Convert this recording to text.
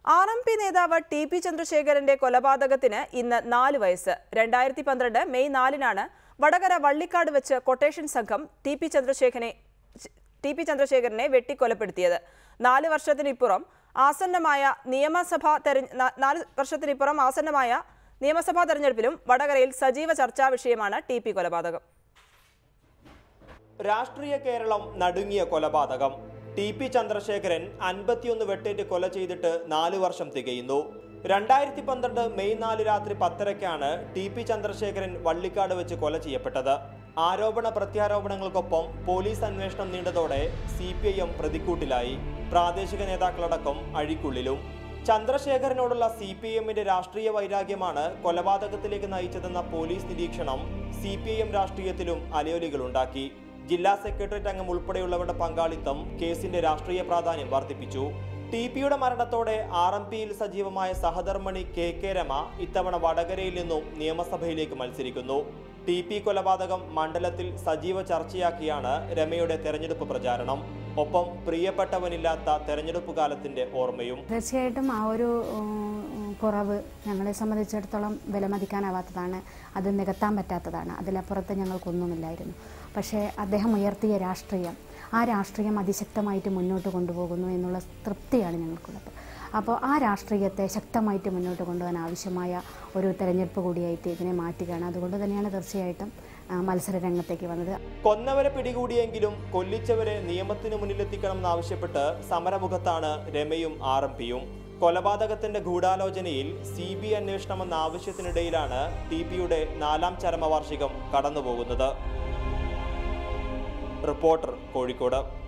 R M P നേതാവ് T P ചന്ദ്രശേഖരന്റെ കൊലപാതകത്തിന് ഇന്ന് നാല് വയസ്സ് രണ്ടായിരത്തി പന്ത്രണ്ട് മെയ് നാലിനാണ് വടകര വള്ളിക്കാട് വെച്ച് കൊട്ടേഷൻ സംഘം ടി പി ചന്ദ്രശേഖരനെ ടി പി ചന്ദ്രശേഖരനെ വെട്ടിക്കൊലപ്പെടുത്തിയത് നാല് വർഷത്തിനിപ്പുറം ആസന്നമായ നിയമസഭാ തെരഞ്ഞ നാ- നാല് വർഷത്തിനിപ്പുറം ആസന്നമായ നിയമസഭാ തെരഞ്ഞെടുപ്പിലും വടകരയിൽ സജീവ ചർച്ചാ വിഷയമാണ് ടി പി കൊലപാതകം രാഷ്ട്രീയ കേരളം നടുങ്ങിയ കൊലപാതകം ടി പി ചന്ദ്രശേഖരൻ അൻപത്തിയൊന്ന് വെട്ടേറ്റ് കൊല ചെയ്തിട്ട് നാല് വർഷം തികയുന്നു രണ്ടായിരത്തി പന്ത്രണ്ട് മെയ് നാല് രാത്രി പത്തരയ്ക്കാണ് ടി പി ചന്ദ്രശേഖരൻ വള്ളിക്കാട് വെച്ച് കൊല ചെയ്യപ്പെട്ടത് ആരോപണ പ്രത്യാരോപണങ്ങൾക്കൊപ്പം പോലീസ് അന്വേഷണം നീണ്ടതോടെ സി പി ഐ എം പ്രതിക്കൂട്ടിലായി പ്രാദേശിക നേതാക്കളടക്കം അഴിക്കുള്ളിലും ചന്ദ്രശേഖരനോടുള്ള സി പി എമ്മിന്റെ രാഷ്ട്രീയ വൈരാഗ്യമാണ് കൊലപാതകത്തിലേക്ക് നയിച്ചതെന്ന പോലീസ് നിരീക്ഷണം സി പി ഐ എം രാഷ്ട്രീയത്തിലും അലയൊലികളുണ്ടാക്കി ജില്ലാ സെക്രട്ടേറിയറ്റ് അംഗം ഉൾപ്പെടെയുള്ളവരുടെ പങ്കാളിത്തം കേസിന്റെ രാഷ്ട്രീയ പ്രാധാന്യം വർദ്ധിപ്പിച്ചു ടി പിയുടെ മരണത്തോടെ ആർ എം പിയിൽ സജീവമായ സഹധർമ്മണി കെ കെ രമ ഇത്തവണ വടകരയിൽ നിന്നും നിയമസഭയിലേക്ക് മത്സരിക്കുന്നു ടി പി കൊലപാതകം മണ്ഡലത്തിൽ സജീവ ചർച്ചയാക്കിയാണ് രമയുടെ തെരഞ്ഞെടുപ്പ് പ്രചാരണം ഒപ്പം പ്രിയപ്പെട്ടവനില്ലാത്ത തെരഞ്ഞെടുപ്പ് കാലത്തിന്റെ ഓർമ്മയും തീർച്ചയായിട്ടും ആ ഒരു ഉം, കുറവ് ഞങ്ങളെ സംബന്ധിച്ചിടത്തോളം വിലമതിക്കാനാവാത്തതാണ് അത് നികത്താൻ പറ്റാത്തതാണ് അതിലപ്പുറത്ത് ഞങ്ങൾക്കൊന്നുമില്ലായിരുന്നു പക്ഷേ അദ്ദേഹം ഉയർത്തിയ രാഷ്ട്രീയം ആ രാഷ്ട്രീയം അതിശക്തമായിട്ട് മുന്നോട്ട് കൊണ്ടുപോകുന്നു എന്നുള്ള തൃപ്തിയാണ് ഞങ്ങൾക്കുള്ളത് അപ്പോൾ ആ രാഷ്ട്രീയത്തെ ശക്തമായിട്ട് മുന്നോട്ട് കൊണ്ടുപോകാൻ ആവശ്യമായ ഒരു തെരഞ്ഞെടുപ്പ് കൂടിയായിട്ട് ഇതിനെ മാറ്റുകയാണ് അതുകൊണ്ട് തന്നെയാണ് തീർച്ചയായിട്ടും ആ, മത്സര രംഗത്തേക്ക് വന്നത് കൊന്നവരെ പിടികൂടിയെങ്കിലും കൊല്ലിച്ചവരെ നിയമത്തിന് മുന്നിലെത്തിക്കണമെന്നാവശ്യപ്പെട്ട് സമരമുഖത്താണ് രമയും ആർ എം പിയും കൊലപാതകത്തിന്റെ ഗൂഢാലോചനയിൽ സി ബി അന്വേഷണമെന്ന ആവശ്യത്തിനിടയിലാണ് ടി പിയുടെ നാലാം ചരമവാർഷികം കടന്നുപോകുന്നത് റിപ്പോർട്ടർ കോഴിക്കോട്